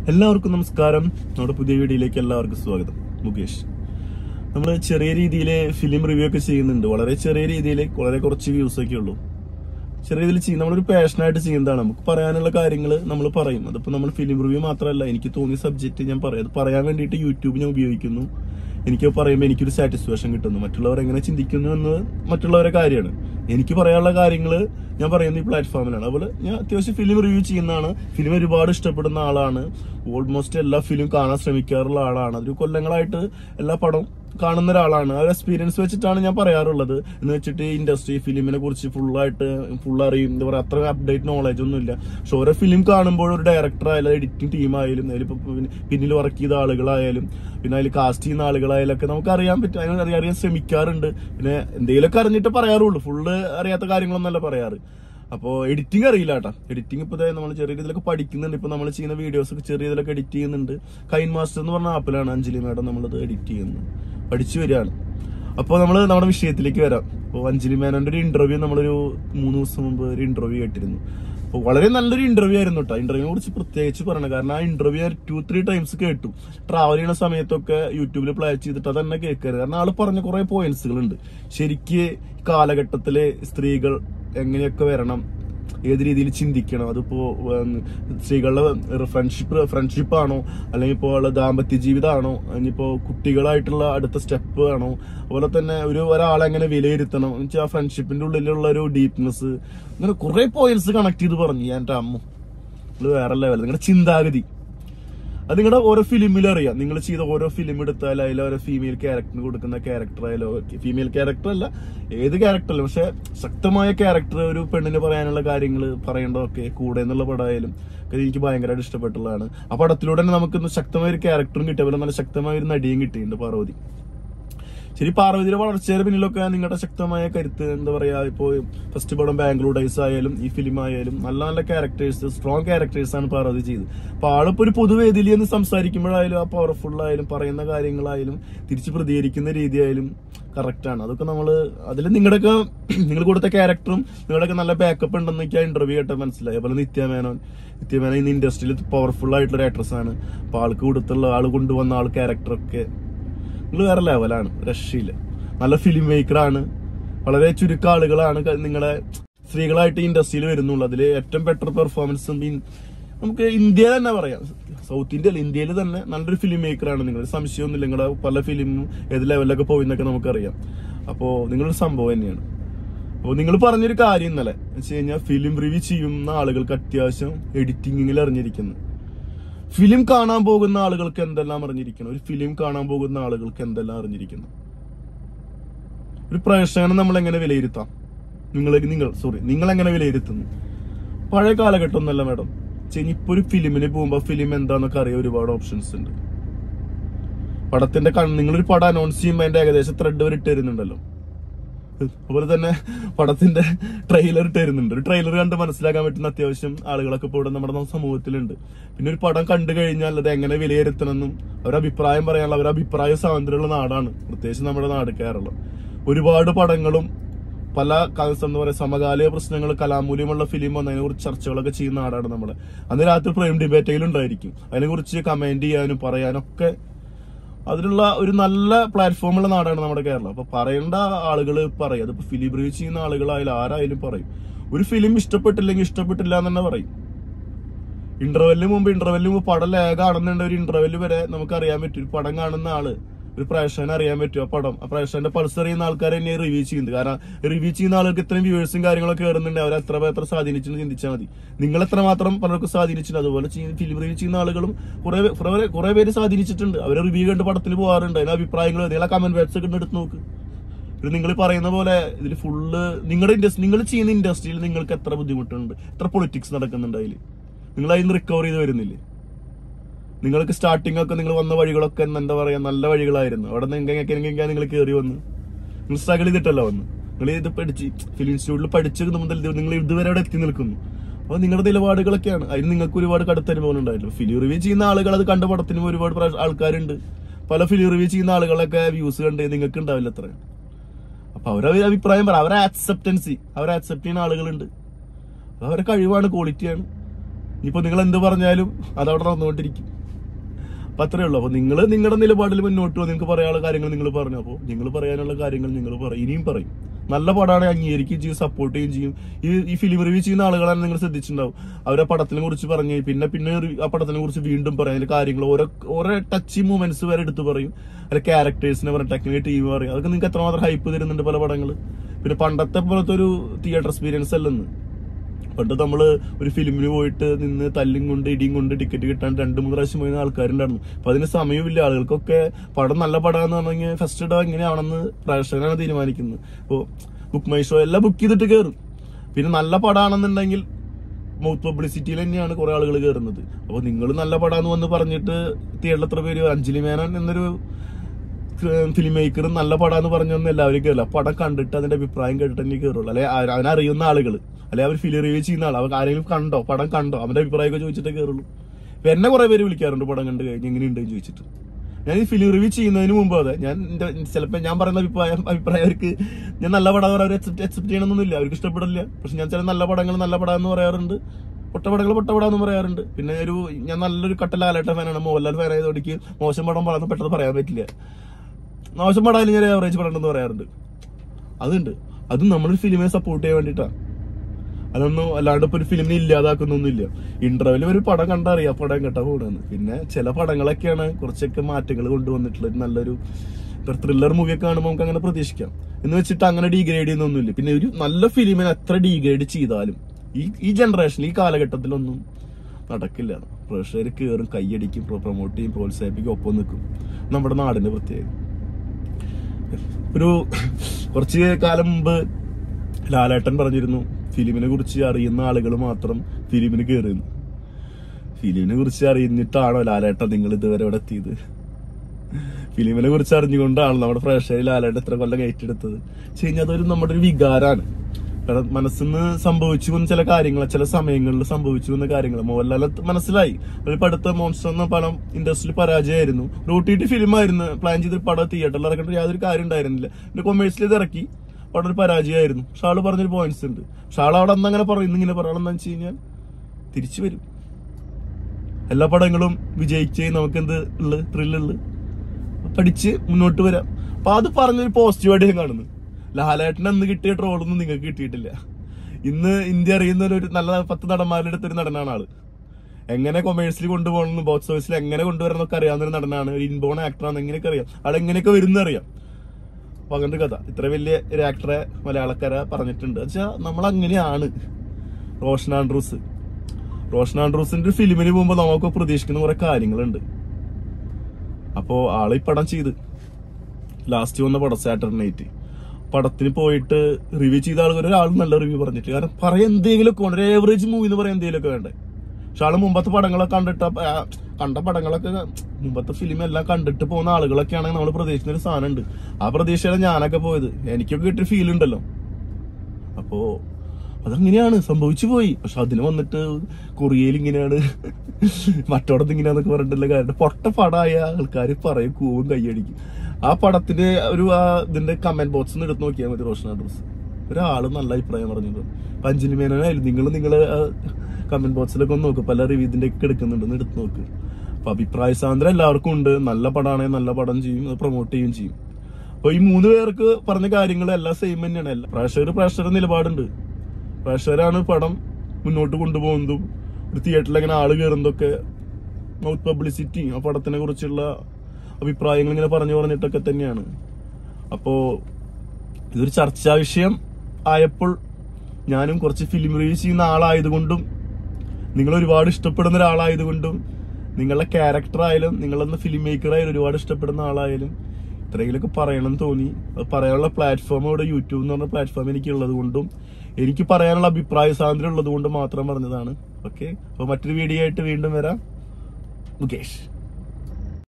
എല്ലാവർക്കും നമസ്കാരം നമ്മുടെ പുതിയ വീഡിയോയിലേക്ക് എല്ലാവർക്കും സ്വാഗതം മുകേഷ് നമ്മൾ ചെറിയ രീതിയിൽ ഫിലിം റിവ്യൂ ഒക്കെ ചെയ്യുന്നുണ്ട് വളരെ ചെറിയ രീതിയിൽ വളരെ കുറച്ച് വ്യൂസ് ഒക്കെ ഉള്ളൂ ചെറിയ രീതിയിൽ ചെയ്യും നമ്മളൊരു പാഷനായിട്ട് ചെയ്യുന്നതാണ് നമുക്ക് പറയാനുള്ള കാര്യങ്ങൾ നമ്മൾ പറയും അതിപ്പോ നമ്മൾ ഫിലിം റിവ്യൂ മാത്രമല്ല എനിക്ക് തോന്നിയ സബ്ജക്റ്റ് ഞാൻ പറയാം അത് പറയാൻ വേണ്ടിയിട്ട് യൂട്യൂബ് ഞാൻ ഉപയോഗിക്കുന്നു എനിക്ക് പറയുമ്പോൾ എനിക്കൊരു സാറ്റിസ്ഫാക്ഷൻ കിട്ടുന്നു മറ്റുള്ളവർ എങ്ങനെ ചിന്തിക്കുന്നു എന്നത് മറ്റുള്ളവരുടെ കാര്യമാണ് എനിക്ക് പറയാനുള്ള കാര്യങ്ങൾ ഞാൻ പറയുന്ന ഈ പ്ലാറ്റ്ഫോമിലാണ് അതുപോലെ ഞാൻ അത്യാവശ്യം ഫിലിം റിവ്യൂ ചെയ്യുന്നതാണ് ഫിലിം ഒരുപാട് ഇഷ്ടപ്പെടുന്ന ആളാണ് ഓൾമോസ്റ്റ് എല്ലാ ഫിലിം കാണാൻ ശ്രമിക്കാറുള്ള ആളാണ് അതൊരു കൊല്ലങ്ങളായിട്ട് എല്ലാ പടവും കാണുന്ന ഒരാളാണ് ആ ഒരു എക്സ്പീരിയൻസ് വെച്ചിട്ടാണ് ഞാൻ പറയാറുള്ളത് എന്ന് വെച്ചിട്ട് ഇൻഡസ്ട്രി ഫിലിമിനെ കുറിച്ച് ഫുള്ളായിട്ട് ഫുൾ അറിയും എന്താ പറയുക അത്ര അപ്ഡേറ്റ് നോളജ് ഒന്നും ഇല്ല പക്ഷെ ഓരോ ഫിലിം കാണുമ്പോൾ ഒരു ഡയറക്ടർ ആയാലും എഡിറ്റിംഗ് ടീം ആയാലും അതിലിപ്പോ പിന്നിൽ വർക്ക് ചെയ്ത ആളുകളായാലും പിന്നെ അതിൽ കാസ്റ്റ് ചെയ്യുന്ന ആളുകളായാലും ഒക്കെ നമുക്ക് അറിയാൻ പറ്റും അതിനെ അറിയാൻ അറിയാൻ ശ്രമിക്കാറുണ്ട് പിന്നെ എന്തെങ്കിലുമൊക്കെ അറിഞ്ഞിട്ട് പറയാറുള്ളൂ ഫുള്ള് അറിയാത്ത കാര്യങ്ങളൊന്നല്ല പറയാറ് അപ്പോൾ എഡിറ്റിംഗ് അറിയില്ല കേട്ടോ എഡിറ്റിംഗ് ഇപ്പോൾ നമ്മൾ ചെറിയ രീതിയിലൊക്കെ പഠിക്കുന്നുണ്ട് ഇപ്പൊ നമ്മൾ ചെയ്യുന്ന വീഡിയോസ് ഒക്കെ ചെറിയ രീതിയിലൊക്കെ എഡിറ്റ് ചെയ്യുന്നുണ്ട് കൈൻ മാസ്റ്റർ എന്ന് പറഞ്ഞ ആപ്പിലാണ് അഞ്ജലി മാഡം നമ്മളത് എഡിറ്റ് ചെയ്യുന്നത് പഠിച്ചു വരികയാണ് അപ്പോൾ നമ്മൾ നമ്മുടെ വിഷയത്തിലേക്ക് വരാം അപ്പോൾ അഞ്ജലി മേനോന്റെ ഒരു ഇന്റർവ്യൂ നമ്മളൊരു മൂന്ന് ദിവസം മുമ്പ് ഒരു ഇന്റർവ്യൂ കേട്ടിരുന്നു അപ്പോൾ വളരെ നല്ലൊരു ഇന്റർവ്യൂ ആയിരുന്നു കേട്ടോ ഇന്റർവ്യൂവിനെ കുറിച്ച് പ്രത്യേകിച്ച് പറയണം കാരണം ആ ഇന്റർവ്യൂ ടു ത്രീ ടൈംസ് കേട്ടു ട്രാവൽ ചെയ്യുന്ന സമയത്തൊക്കെ യൂട്യൂബിൽ പ്ലേ ചെയ്തിട്ട് അത് തന്നെ കേൾക്കരുത് കാരണം ആള് പറഞ്ഞ കുറെ പോയിന്റ്സുകൾ ഉണ്ട് ശരിക്ക് കാലഘട്ടത്തിലെ സ്ത്രീകൾ എങ്ങനെയൊക്കെ വരണം ഏത് രീതിയിൽ ചിന്തിക്കണം അതിപ്പോ ഉം, സ്ത്രീകളുടെ ഫ്രണ്ട്ഷിപ്പ് ഫ്രണ്ട്ഷിപ്പ് ആണോ അല്ലെങ്കിൽ ഇപ്പോൾ ഉള്ള ദാമ്പത്യ ജീവിതമാണോ ഇനിയിപ്പോ കുട്ടികളായിട്ടുള്ള അടുത്ത സ്റ്റെപ്പ് ആണോ അതുപോലെ തന്നെ ഒരു ഒരാളെ എങ്ങനെ വിലയിരുത്തണം എന്ന് വെച്ചാൽ ആ ഫ്രണ്ട്ഷിപ്പിന്റെ ഉള്ളിലുള്ള ഒരു ഡീപ്നെസ് അങ്ങനെ കുറെ പോയിന്റ്സ് കണക്ട് ചെയ്ത് പറഞ്ഞു ഞാൻ എൻ്റെ അമ്മ ഇത് വേറെ ലെവൽ നിങ്ങളുടെ ചിന്താഗതി അത് നിങ്ങളുടെ ഓരോ ഫിലിമിലും അറിയാം നിങ്ങൾ ചെയ്ത ഓരോ ഫിലിം എടുത്താൽ അതിൽ ഓരോ ഫീമെയിൽ ക്യാരക്ടറിന് കൊടുക്കുന്ന ക്യാരക്ടർ ആയാലോ ഫീമെയിൽ ക്യാരക്ടർ അല്ല ഏത് ക്യാരക്ടറല്ല പക്ഷെ ശക്തമായ ക്യാരക്ടർ ഒരു പെണ്ണിന് പറയാനുള്ള കാര്യങ്ങൾ പറയേണ്ടതൊക്കെ കൂടെ എന്നുള്ള പടമായാലും ഒക്കെ എനിക്ക് ഭയങ്കരമായിട്ട് ഇഷ്ടപ്പെട്ടുള്ളതാണ് ആ പടത്തിലൂടെ തന്നെ നമുക്ക് ശക്തമായ ഒരു ക്യാരക്ടറും കിട്ടിയ പോലെ നല്ല ശക്തമായ ഒരു നടിയും കിട്ടിയിട്ടുണ്ട് പാർവതി ശരി പാർവതിയുടെ വളർച്ചയുടെ പിന്നിലൊക്കെ നിങ്ങളുടെ ശക്തമായ കരുത്ത് എന്താ പറയാ ഇപ്പോ ഫസ്റ്റ് പടം ബാംഗ്ലൂർ ഡൈസ് ആയാലും ഈ ഫിലിം ആയാലും നല്ല നല്ല ക്യാരക്ടേഴ്സ് സ്ട്രോങ് ക്യാരക്ടേഴ്സ് ആണ് പാർവതി ചെയ്തത് അപ്പൊ ആളിപ്പോ ഒരു പൊതുവേദിയിൽ നിന്ന് സംസാരിക്കുമ്പോഴായാലും ആ പവർഫുൾ ആയാലും പറയുന്ന കാര്യങ്ങളായാലും തിരിച്ച് പ്രതികരിക്കുന്ന രീതിയായാലും കറക്റ്റ് ആണ് അതൊക്കെ നമ്മള് അതിൽ നിങ്ങളുടെയൊക്കെ നിങ്ങൾ കൊടുത്ത ക്യാരക്ടറും നിങ്ങളുടെയൊക്കെ നല്ല ബാക്കപ്പ് ഉണ്ടെന്ന് എനിക്ക് ആ ഇന്റർവ്യൂ കേട്ട മനസ്സിലായി അതുപോലെ നിത്യമേനോൻ നിത്യമേനോൻ ഇന്ന് ഇൻഡസ്ട്രിയിൽ പവർഫുൾ ആയിട്ടുള്ള ഒരു ആക്ട്രസ് ആണ് അപ്പൊ ആൾക്ക് കൊടുത്തുള്ള ആള് കൊണ്ടുവന്ന ആൾ ക്യാരക്ടറൊക്കെ നിങ്ങൾ വേറെ ലെവലാണ് രക്ഷയില്ല നല്ല ഫിലിം മേക്കറാണ് വളരെ ചുരുക്കം ആളുകളാണ് ക- നിങ്ങളെ സ്ത്രീകളായിട്ട് ഇൻഡസ്ട്രിയിൽ വരുന്നുള്ളൂ അതിൽ ഏറ്റവും ബെറ്റർ പെർഫോമൻസ് നമുക്ക് ഇന്ത്യ തന്നെ പറയാം സൗത്ത് ഇന്ത്യയിൽ ഇന്ത്യയിൽ തന്നെ നല്ലൊരു ഫിലിം മേക്കറാണ് നിങ്ങൾ ഒരു സംശയമൊന്നുമില്ല നിങ്ങളുടെ പല ഫിലിമും ഏത് ലെവലിലൊക്കെ പോയി എന്നൊക്കെ നമുക്കറിയാം അപ്പോൾ നിങ്ങളൊരു സംഭവം തന്നെയാണ് അപ്പോൾ നിങ്ങൾ പറഞ്ഞൊരു കാര്യം ഇന്നലെ എന്ന് വെച്ച് കഴിഞ്ഞാൽ ഫിലിം റിവ്യൂ ചെയ്യുന്ന ആളുകൾക്ക് അത്യാവശ്യം എഡിറ്റിംഗിൽ അറിഞ്ഞിരിക്കുന്നു ഫിലിം കാണാൻ പോകുന്ന ആളുകൾക്ക് എന്തെല്ലാം അറിഞ്ഞിരിക്കണം ഒരു ഫിലിം കാണാൻ പോകുന്ന ആളുകൾക്ക് എന്തെല്ലാം അറിഞ്ഞിരിക്കണം ഒരു പ്രേക്ഷകനെ നമ്മൾ എങ്ങനെ വിലയിരുത്താം നിങ്ങൾ നിങ്ങൾ സോറി നിങ്ങൾ എങ്ങനെ വിലയിരുത്തുന്നു പഴയ കാലഘട്ടം ഒന്നല്ല മാഡം ഇപ്പൊ ഒരു ഫിലിമിന് പോകുമ്പോ ഫിലിം എന്താന്നൊക്കെ അറിയാൻ ഒരുപാട് ഓപ്ഷൻസ് ഉണ്ട് പടത്തിന്റെ കൺ- നിങ്ങളൊരു പടം അനൗൺസ് ചെയ്യുമ്പോൾ അതിന്റെ ഏകദേശം ത്രെഡ് വരെ ഇട്ട് തരുന്നുണ്ടല്ലോ അതുപോലെ തന്നെ പടത്തിന്റെ ട്രെയിലർ ഇട്ട് തരുന്നുണ്ട് ഒരു ട്രെയിലർ കണ്ട് മനസ്സിലാക്കാൻ പറ്റുന്ന അത്യാവശ്യം ആളുകളൊക്കെ ഇപ്പോൾ ഇവിടെ നമ്മുടെ സമൂഹത്തിലുണ്ട് പിന്നെ ഒരു പടം കണ്ടു കഴിഞ്ഞാൽ അത് എങ്ങനെ വിലയിരുത്തണമെന്നും അവരുടെ അഭിപ്രായം പറയാനുള്ള അവരുടെ അഭിപ്രായ സ്വാതന്ത്ര്യമുള്ള നാടാണ് പ്രത്യേകിച്ച് നമ്മുടെ നാട് കേരളം ഒരുപാട് പടങ്ങളും പല ക- എന്താ പറയുക സമകാലിക പ്രശ്നങ്ങൾ കലാമൂല്യമുള്ള ഫിലിം വന്നതിനെ കുറിച്ച് ചർച്ചകളൊക്കെ ചെയ്യുന്ന നാടാണ് നമ്മുടെ അന്ന് രാത്രി പ്രേം ഡിബേറ്റയിലും ഉണ്ടായിരിക്കും അതിനെ കുറിച്ച് കമന്റ് ചെയ്യാനും പറയാനും ഒക്കെ അതിനുള്ള ഒരു നല്ല പ്ലാറ്റ്ഫോമുള്ള നാടാണ് നമ്മുടെ കേരളം അപ്പൊ പറയേണ്ട ആളുകൾ പറയും അതിപ്പോ ഫിലിം റിവ്യൂ ചെയ്യുന്ന ആളുകളായാലും ആരായാലും പറയും ഒരു ഫിലിം ഇഷ്ടപ്പെട്ടില്ലെങ്കിൽ ഇഷ്ടപ്പെട്ടില്ല എന്ന് തന്നെ പറയും ഇന്റർവെല്ലിന് മുമ്പ് ഇന്റർവെല്ലിന് മുമ്പ് പടം ലേഖാണെന്നുണ്ട് ഒരു ഇന്റർവെല്ല് വരെ നമുക്ക് അറിയാൻ പറ്റും ഒരു പടം കാണുന്ന ആള് ഒരു പ്രേക്ഷകനെ അറിയാൻ പറ്റും ആ പടം ആ പ്രേക്ഷകന്റെ പൾസ് അറിയുന്ന ആൾക്കാർ തന്നെ റിവ്യൂ ചെയ്യുന്നത് കാരണം റിവ്യൂ ചെയ്യുന്ന ആളുകൾക്ക് ഇത്രയും വ്യൂവേഴ്സും കാര്യങ്ങളൊക്കെ കയറുന്നുണ്ട് അവർ എത്ര പേർ എത്ര സ്വാധീനിച്ചെന്ന് ചിന്തിച്ചാൽ മതി നിങ്ങൾ എത്രമാത്രം പലർക്കും സ്വാധീനിച്ചിട്ടുണ്ട് അതുപോലെ ഫിലിം റിവ്യൂ ചെയ്യുന്ന ആളുകളും കുറെ കുറെ കുറെ പേര് സ്വാധീനിച്ചിട്ടുണ്ട് അവർ റിവ്യൂ കണ്ട് പടത്തിന് പോകാറുണ്ട് അതിന് അഭിപ്രായങ്ങൾ നിങ്ങൾ കമന്റ് ബോക്സ് ഒക്കെ എടുത്ത് നോക്ക് ഇത് നിങ്ങൾ പറയുന്ന പോലെ ഇതിൽ ഫുള്ള് നിങ്ങളുടെ ഇൻഡസ്ട്രി നിങ്ങൾ ചെയ്യുന്ന ഇൻഡസ്ട്രിയിൽ നിങ്ങൾക്ക് എത്ര ബുദ്ധിമുട്ടുണ്ട് എത്ര പൊളിറ്റിക്സ് നടക്കുന്നുണ്ട് അതിൽ നിങ്ങൾ അതിൽ നിന്ന് റിക്കവർ ചെയ്ത് വരുന്നില്ലേ നിങ്ങൾക്ക് സ്റ്റാർട്ടിംഗ് ഒക്കെ നിങ്ങൾ വന്ന വഴികളൊക്കെ എന്താ പറയാ നല്ല വഴികളായിരുന്നു അവിടെ നിന്ന് നിങ്ങൾ കയറി വന്ന് നിങ്ങൾ സ്ട്രഗിൾ ചെയ്തിട്ടല്ല വന്ന് നിങ്ങൾ ഇത് പഠിച്ച് ഫിലിം ഇൻസ്റ്റിറ്റ്യൂട്ടിൽ പഠിച്ചത് മുതൽ ഇത് നിങ്ങൾ ഇതുവരെ അവിടെ എത്തി നിൽക്കുന്നു അപ്പോൾ നിങ്ങളുടെ നിലപാടുകളൊക്കെയാണ് അതിന് നിങ്ങൾക്ക് ഒരുപാട് കടുത്ത അനുഭവം ഉണ്ടായിട്ടുണ്ട് ഫിലിം റിവ്യൂ ചെയ്യുന്ന ആളുകൾ അത് കണ്ട പടത്തിനും ഒരുപാട് പ്രാവശ്യം ആൾക്കാരുണ്ട് പല ഫിലിം റിവ്യൂ ചെയ്യുന്ന ആളുകളൊക്കെ വ്യൂസ് കണ്ട് നിങ്ങൾക്ക് ഉണ്ടാവില്ല അത്ര അപ്പൊ അവരെ അഭിപ്രായം പറ അവരെ ആക്സെപ്റ്റൻസി അവരെ ആക്സെപ്റ്റ് ചെയ്യുന്ന ആളുകളുണ്ട് അത് അവരെ കഴിവാണ് ക്വാളിറ്റിയാണ് ഇനിയിപ്പോ നിങ്ങൾ എന്ത് പറഞ്ഞാലും അതവിടെ നടന്നുകൊണ്ടിരിക്കും അപ്പൊ അത്രേ ഉള്ളൂ അപ്പൊ നിങ്ങൾ നിങ്ങളുടെ നിലപാടിൽ മുന്നോട്ട് വന്ന് നിങ്ങൾക്ക് പറയാനുള്ള കാര്യങ്ങൾ നിങ്ങൾ പറഞ്ഞു അപ്പോൾ നിങ്ങൾ പറയാനുള്ള കാര്യങ്ങൾ നിങ്ങൾ പറയും ഇനിയും പറയും നല്ല പടമാണ് അംഗീകരിക്കുകയും ചെയ്യും സപ്പോർട്ട് ചെയ്യുകയും ചെയ്യും ഈ ഈ ഫിലിം റിവ്യൂ ചെയ്യുന്ന ആളുകളാണ് നിങ്ങൾ ശ്രദ്ധിച്ചിട്ടുണ്ടാവും അവരെ പടത്തിനെ കുറിച്ച് പറഞ്ഞ് പിന്നെ പിന്നെ ഒരു ആ പടത്തിനെ കുറിച്ച് വീണ്ടും പറയും അതിലെ കാര്യങ്ങൾ ഓരോ ഓരോ ടച്ച് മൂമെന്റ്സ് വരെ എടുത്ത് പറയും അതിലെ ക്യാരക്ടേഴ്സിനെ പറയും ടെക്നിക്കൽ ടീം പറയും അതൊക്കെ നിങ്ങൾക്ക് എത്രമാത്രം ഹൈപ്പ് തരുന്നുണ്ട് പല പടങ്ങൾ പിന്നെ പണ്ടത്തെ പോലത്തെ ഒരു തിയേറ്റർ എക്സ്പീരിയൻസ് അല്ലെന്ന് പണ്ട് നമ്മള് ഒരു ഫിലിമിന് പോയിട്ട് നിന്ന് തല്ലും കൊണ്ട് ഇടിയും കൊണ്ട് ടിക്കറ്റ് കിട്ടാൻ രണ്ട് മൂന്ന് പ്രാവശ്യം പോയിരുന്ന ആൾക്കാരുണ്ടായിരുന്നു അപ്പൊ അതിന് സമയമില്ല ആളുകൾക്കൊക്കെ പടം നല്ല പടമാന്ന് പറഞ്ഞെങ്കിൽ ഫസ്റ്റ് ഡേ എങ്ങനെയാണെന്ന് പ്രേക്ഷകനാണ് തീരുമാനിക്കുന്നത് ഇപ്പോ ബുക്ക് മൈ ഷോ എല്ലാം ബുക്ക് ചെയ്തിട്ട് കയറും പിന്നെ നല്ല പടമാണെന്നുണ്ടെങ്കിൽ മൗത്ത് പബ്ലിസിറ്റിയിൽ തന്നെയാണ് കുറെ ആളുകൾ കയറുന്നത് അപ്പൊ നിങ്ങൾ നല്ല പടാന്ന് വന്ന് പറഞ്ഞിട്ട് തിയേറ്ററിൽ എത്ര പേര് അഞ്ജലി മേനോൻ എന്നൊരു ഫിലിം മേക്കർ നല്ല പടാന്ന് പറഞ്ഞൊന്നും എല്ലാവരും കയറില്ല പടം കണ്ടിട്ട് അതിന്റെ അഭിപ്രായം കേട്ടിട്ട് തന്നെ കയറുള്ളൂ അല്ലെ അവനറിയുന്ന ആളുകൾ അല്ലെ അവർ ഫിലിം റിവ്യൂ ചെയ്യുന്ന ആൾ അവർ ആരെങ്കിലും കണ്ടോ പടം കണ്ടോ അവന്റെ അഭിപ്രായമൊക്കെ ചോദിച്ചിട്ടേ കയറുള്ളൂ ഇപ്പൊ എന്നെ കുറെ പേര് വിളിക്കാറുണ്ട് പടം കണ്ട് കഴിഞ്ഞ് എങ്ങനെയുണ്ട് എന്ന് ചോദിച്ചിട്ട് ഞാൻ ഈ ഫിലിം റിവ്യൂ ചെയ്യുന്നതിന് മുമ്പ് അതെ ഞാൻ എന്റെ ചിലപ്പോൾ ഞാൻ പറയുന്ന അഭിപ്രായം അഭിപ്രായം അവർക്ക് ഞാൻ നല്ല പടം അവർ അക്സെപ്റ്റ് ചെയ്യണമെന്നൊന്നുമില്ല അവർക്ക് ഇഷ്ടപ്പെടില്ല പക്ഷെ ഞാൻ ചില നല്ല പടങ്ങൾ നല്ല പടം എന്ന് പറയാറുണ്ട് പൊട്ടപടങ്ങൾ പൊട്ടപടം എന്ന് പറയാറുണ്ട് പിന്നെ ഒരു ഞാൻ നല്ലൊരു കട്ട ലാലേട്ട ഫാനാണ് മോഹൻലാൽ ഫാൻ ആയതോടിക്ക് മോശം പടം പറയുന്നത് പെട്ടെന്ന് പറയാൻ പറ്റില്ല മോശം പടമായാലും ഞാൻ ആവറേജ് പടം ഉണ്ടെന്ന് പറയാറുണ്ട് അതുണ്ട് അതും നമ്മളൊരു ഫിലിമിനെ സപ്പോർട്ട് ചെയ്യാൻ വേണ്ടിയിട്ടാണ് അതൊന്നും അല്ലാണ്ട് ഇപ്പൊ ഒരു ഫിലിമിനെ ഇല്ലാതാക്കുന്നൊന്നുമില്ല ഇന്റർവെല് ഒരു പടം കണ്ടറിയാം പടം കേട്ടാ കൂടാന്ന് പിന്നെ ചില പടങ്ങളൊക്കെയാണ് കുറച്ചൊക്കെ മാറ്റങ്ങൾ കൊണ്ടുവന്നിട്ടുള്ളത് നല്ലൊരു ത്രില്ലർ മൂവിയൊക്കെ കാണുമ്പോൾ നമുക്ക് അങ്ങനെ പ്രതീക്ഷിക്കാം എന്ന് വെച്ചിട്ട് അങ്ങനെ ഡീഗ്രേഡ് ചെയ്യുന്നൊന്നുമില്ല പിന്നെ ഒരു നല്ല ഫിലിമിനെ എത്ര ഡീഗ്രേഡ് ചെയ്താലും ഈ ഈ ജനറേഷനിൽ ഈ കാലഘട്ടത്തിലൊന്നും നടക്കില്ല പ്രേക്ഷകർ കയറും കൈയടിക്കും പ്രൊമോട്ട് ചെയ്യും പ്രോത്സാഹിപ്പിക്കും ഒപ്പം നിൽക്കും നമ്മുടെ നാടിന്റെ പ്രത്യേകത ഒരു കുറച്ച് കാലം മുമ്പ് ലാലേട്ടൻ പറഞ്ഞിരുന്നു ഫിലിമിനെ കുറിച്ച് അറിയുന്ന ആളുകൾ മാത്രം ഫിലിമിന് കയറുന്നു ഫിലിമിനെ കുറിച്ച് അറിഞ്ഞിട്ടാണോ ലാലേട്ടൻ നിങ്ങൾ ഇതുവരെ ഇവിടെ എത്തിയത് ഫിലിമിനെ കുറിച്ച് അറിഞ്ഞുകൊണ്ടാണ് നമ്മുടെ പ്രേക്ഷകർ ലാലേട്ടൻ എത്ര കൊല്ലം കയറ്റെടുത്തത് വെച്ച് കഴിഞ്ഞാൽ അതൊരു നമ്മുടെ ഒരു വികാരാണ് കാരണം മനസ്സിന്ന് സംഭവിച്ചു വന്ന ചില കാര്യങ്ങൾ ചില സമയങ്ങളിൽ സംഭവിച്ചു വന്ന കാര്യങ്ങൾ മോഹൻലാൽ മനസ്സിലായി ഒരു പടുത്ത മോൺസ്റ്റർ എന്ന പടം ഇൻഡസ്ട്രിയിൽ പരാജയമായിരുന്നു ഒരു ഒ ടി ടി ഫിലിമായിരുന്നു പ്ലാൻ ചെയ്ത് പടം തിയേറ്ററിൽ ഇറക്കേണ്ട യാതൊരു കാര്യം ഉണ്ടായിരുന്നില്ല പിന്നെ കൊമേഴ്സിൽ ഇത് ഇറക്കി പടം ഒരു പരാജയമായിരുന്നു പക്ഷെ ആള് പറഞ്ഞൊരു പോയിന്റ്സ് ഉണ്ട് പക്ഷെ ആൾ അവിടെ അന്ന് അങ്ങനെ പറയും ഇന്നിങ്ങനെ പറയണം എന്താ വെച്ച് കഴിഞ്ഞാൽ തിരിച്ചു വരും എല്ലാ പടങ്ങളും വിജയിച്ച് നമുക്ക് എന്ത് ഉള്ളു ത്രില്ലുള്ളു പഠിച്ച് മുന്നോട്ട് വരാം അപ്പൊ അത് പറഞ്ഞൊരു പോസിറ്റീവായിട്ട് ഞാൻ കാണുന്നു ലാലേട്ടന് അന്ന് കിട്ടിയ ട്രോളൊന്നും നിങ്ങൾക്ക് കിട്ടിയിട്ടില്ല ഇന്ന് ഇന്ത്യ അറിയുന്ന ഒരു നല്ല പത്ത് നടന്മാരുടെ അടുത്തൊരു നടനാണ് ആള് എങ്ങനെ കൊമേഴ്സിൽ കൊണ്ടുപോകണം ബോക്സ് ഓഫീസിൽ എങ്ങനെ കൊണ്ടുവരണം എന്നൊക്കെ അറിയാവുന്ന ഒരു നടനാണ് ഒരു ഇൻബോൺ ആക്ടറാണ് എങ്ങനെയൊക്കെ അറിയാം ആൾ എങ്ങനെയൊക്കെ വരുന്ന അറിയാം അപ്പൊ അങ്ങനത്തെ കഥ ഇത്ര വലിയ ഒരു ആക്ടറെ മലയാളക്കാരെ പറഞ്ഞിട്ടുണ്ട് വെച്ചാൽ നമ്മൾ അങ്ങനെയാണ് റോഷൻ ആൻഡ്രൂസ് റോഷൻ ആൻഡ്രൂസിന്റെ ഒരു ഫിലിമിന് പോകുമ്പോൾ നമുക്ക് പ്രതീക്ഷിക്കുന്ന കുറെ കാര്യങ്ങളുണ്ട് അപ്പോ ആള് ഈ പടം ചെയ്ത് ലാസ്റ്റ് വന്ന പടം സാറ്റർഡേ നൈറ്റ് പടത്തിന് പോയിട്ട് റിവ്യൂ ചെയ്ത ആളുകൾ ഒരാൾ നല്ല റിവ്യൂ പറഞ്ഞിട്ട് കാരണം പറയാൻ എന്തെങ്കിലുമൊക്കെ വേണ്ട ഒരു ഏവറേജ് മൂവി എന്ന് പറയാൻ എന്തെങ്കിലുമൊക്കെ വേണ്ടേ പക്ഷെ ആള് മുമ്പത്തെ പടങ്ങളൊക്കെ കണ്ടിട്ട് ആ, കണ്ട പടങ്ങളൊക്കെ മുമ്പത്തെ ഫിലിം എല്ലാം കണ്ടിട്ട് പോകുന്ന ആളുകളൊക്കെ ആണെങ്കിൽ നമ്മൾ പ്രതീക്ഷിക്കുന്ന ഒരു സാധനം ഉണ്ട് ആ പ്രതീക്ഷയിലാണ് ഞാനൊക്കെ പോയത് എനിക്കൊക്കെ കിട്ടിയ ഫീൽ ഉണ്ടല്ലോ അപ്പോ അതങ്ങനെയാണ് സംഭവിച്ചു പോയി പക്ഷെ അതിന് വന്നിട്ട് കൊറിയയിൽ ഇങ്ങനെയാണ് മറ്റോടത്ത് ഇങ്ങനെയാന്നൊക്കെ പറഞ്ഞിട്ടുള്ള കാര്യം പൊട്ട പടമായ ആൾക്കാർ പറയും കൂവും കൈയടിക്കും ആ പടത്തിന്റെ ഒരു ആ ഇതിന്റെ കമന്റ് ബോക്സിൽ നിന്ന് എടുത്ത് നോക്കിയാൽ മതി റോഷൻ അഡ്രസ് ഒരാള് നല്ല അഭിപ്രായം പറഞ്ഞത് പഞ്ചിനി മേനോനായാലും നിങ്ങൾ നിങ്ങൾ കമന്റ് ബോക്സിലൊക്കെ ഒന്ന് നോക്ക് പല റിവ്യൂ ഇതിന്റെ ഒക്കെ എടുക്കുന്നുണ്ടെന്ന് എടുത്ത് നോക്ക് അപ്പൊ അഭിപ്രായ സ്വാതന്ത്ര്യം എല്ലാവർക്കും ഉണ്ട് നല്ല പടമാണെങ്കിൽ നല്ല പടം ചെയ്യും അത് പ്രൊമോട്ട് ചെയ്യുകയും ചെയ്യും അപ്പൊ ഈ മൂന്ന് പേർക്ക് പറഞ്ഞ കാര്യങ്ങൾ എല്ലാം സെയിം തന്നെയാണ് എല്ലാം പ്രേക്ഷകർ പ്രേക്ഷകർ നിലപാടുണ്ട് പ്രേക്ഷകരാണ് പടം മുന്നോട്ട് കൊണ്ടുപോകുന്നതും ഒരു തിയേറ്ററിൽ ഇങ്ങനെ ആള് കയറുന്നതൊക്കെ മൗത്ത് പബ്ലിസിറ്റി ആ പടത്തിനെ കുറിച്ചുള്ള അഭിപ്രായങ്ങൾ ഇങ്ങനെ പറഞ്ഞു പറഞ്ഞിട്ടൊക്കെ തന്നെയാണ് അപ്പോ ഇതൊരു ചർച്ചാ വിഷയം ആയപ്പോൾ ഞാനും കുറച്ച് ഫിലിം റിവ്യൂ ചെയ്യുന്ന ആളായതുകൊണ്ടും നിങ്ങൾ ഒരുപാട് ഇഷ്ടപ്പെടുന്ന ഒരാളായതുകൊണ്ടും നിങ്ങളുടെ ക്യാരക്ടർ ആയാലും നിങ്ങളെന്ന ഫിലിം മേക്കർ ആയാലും ഒരുപാട് ഇഷ്ടപ്പെടുന്ന ആളായാലും ഇത്രയെങ്കിലൊക്കെ പറയണം തോന്നി അത് പറയാനുള്ള പ്ലാറ്റ്ഫോം ഇവിടെ യൂട്യൂബ് എന്ന് പറഞ്ഞ പ്ലാറ്റ്ഫോം എനിക്ക് ഉള്ളത് കൊണ്ടും എനിക്ക് പറയാനുള്ള അഭിപ്രായ സ്വാതന്ത്ര്യം ഉള്ളത് കൊണ്ട് മാത്രം പറഞ്ഞതാണ് ഓക്കെ അപ്പൊ മറ്റൊരു വീഡിയോ ആയിട്ട് വീണ്ടും വരാം മുകേഷ്